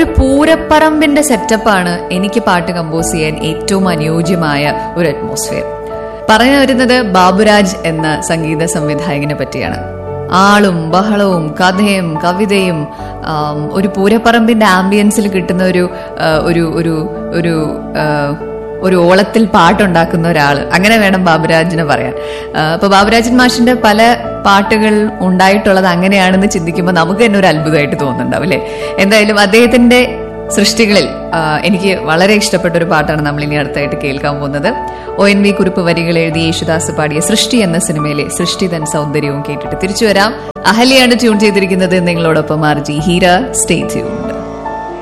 ഒരു പൂരപ്പറമ്പിന്റെ സെറ്റപ്പാണ് എനിക്ക് പാട്ട് കമ്പോസ് ചെയ്യാൻ ഏറ്റവും അനുയോജ്യമായ ഒരു അറ്റ്മോസ്ഫിയർ പറഞ്ഞു വരുന്നത് ബാബുരാജ് എന്ന സംഗീത സംവിധായകനെ പറ്റിയാണ് ആളും ബഹളവും കഥയും കവിതയും ആം, ഒരു പൂരപ്പറമ്പിന്റെ ആംബിയൻസിൽ കിട്ടുന്ന ഒരു ആ, ഒരു ഒരു ഒരു ആ, ഒരു ഓളത്തിൽ പാട്ടുണ്ടാക്കുന്ന ഒരാൾ അങ്ങനെ വേണം ബാബുരാജിനെ പറയാൻ ആ, അപ്പൊ ബാബുരാജൻ മാഷിന്റെ പല പാട്ടുകൾ ഉണ്ടായിട്ടുള്ളത് അങ്ങനെയാണെന്ന് ചിന്തിക്കുമ്പോൾ നമുക്ക് തന്നെ ഒരു അത്ഭുതമായിട്ട് തോന്നുന്നുണ്ടാവും അല്ലെ എന്തായാലും അദ്ദേഹത്തിന്റെ സൃഷ്ടികളിൽ ആ, എനിക്ക് വളരെ ഇഷ്ടപ്പെട്ട ഒരു പാട്ടാണ് നമ്മൾ ഇനി അടുത്തായിട്ട് കേൾക്കാൻ പോകുന്നത് ഒ എൻ വി കുറിപ്പ് വരികൾ എഴുതി യേശുദാസ് പാടിയ സൃഷ്ടി എന്ന സിനിമയിലെ സൃഷ്ടി തൻ സൗന്ദര്യവും കേട്ടിട്ട് തിരിച്ചു വരാം അഹലിയാണ് ട്യൂൺ ചെയ്തിരിക്കുന്നത് നിങ്ങളോടൊപ്പം R G Heera stay tuned